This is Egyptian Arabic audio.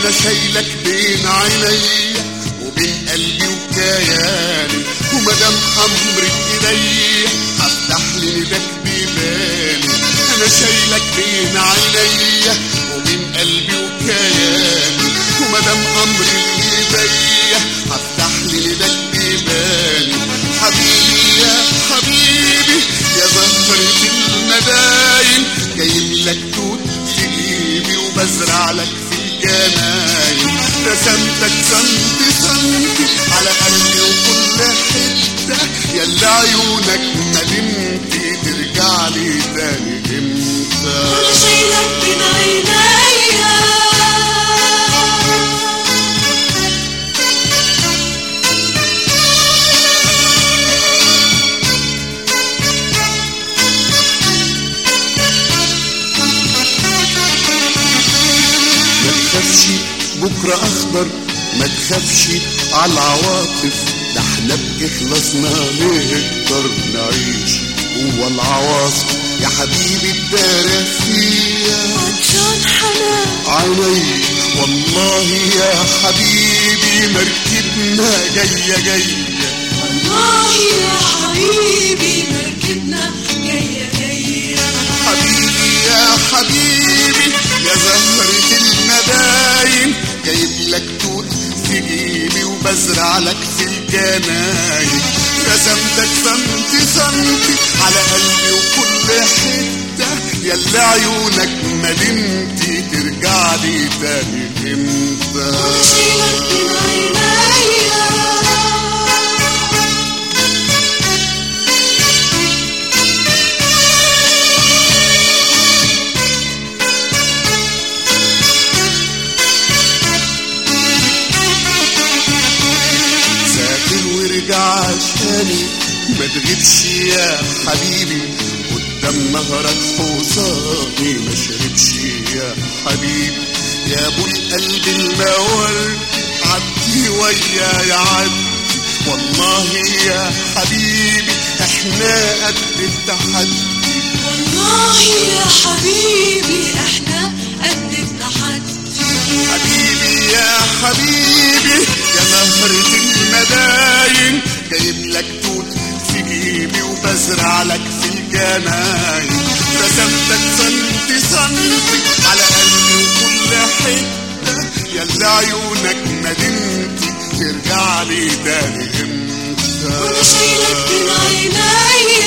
انا شايلك بين عيني وبين قلبي وكياني ومدام امرك ايدي هفتح لي نداك بيباني انا شايلك بين عيني وبين قلبي وكياني ومدام امرك ايدي هفتح لي نداك بيباني حبيبي يا حبيبي يا زهرة المداين جايب لك توت في جيبي وبزرع لك في الجناين رسمتك سنتي سنتي على قلبي وكل حتة يلا عيونك ندمتي ترجع لي تاني امتى وانا شايلك بين عينيا ما تخافش بكرة أخضر ما تخافش على العواطف ده احنا بإخلاصنا نقدر نعيش جوا العواصف يا حبيبي الدار فيا عطشان حنان عيني والله يا حبيبي مركبنا جاية جاية والله يا حبيبي مركبنا جاية جاية حبيبي يا حبيبي يا زهرة المداين جايب لك توت في جيبي وبزرع لك في الجناين رسمتك سنتي سنتي على قلبي وكل حتة يلا عيونك مدينتي ترجع لي تاني امتى وانا شايلك بين عينيا سافر وارجع عشاني ما تغيبش يا حبيبي قدام نهرك حصاني ما شربش يا حبيبي يا ابو القلب المور عدي ويا يا عدي والله يا حبيبي احنا قد التحدي والله يا حبيبي احنا قد التحدي حبيبي يا حبيبي يا نهرة المداين جايب لك توت في جيبي وبزرع لك في الجناين رسمتك سنتي سنتي على قلبي وكل حتة يلا عيونك ندمتي ترجع لي تاني امتى وانا شايلك بين عينيا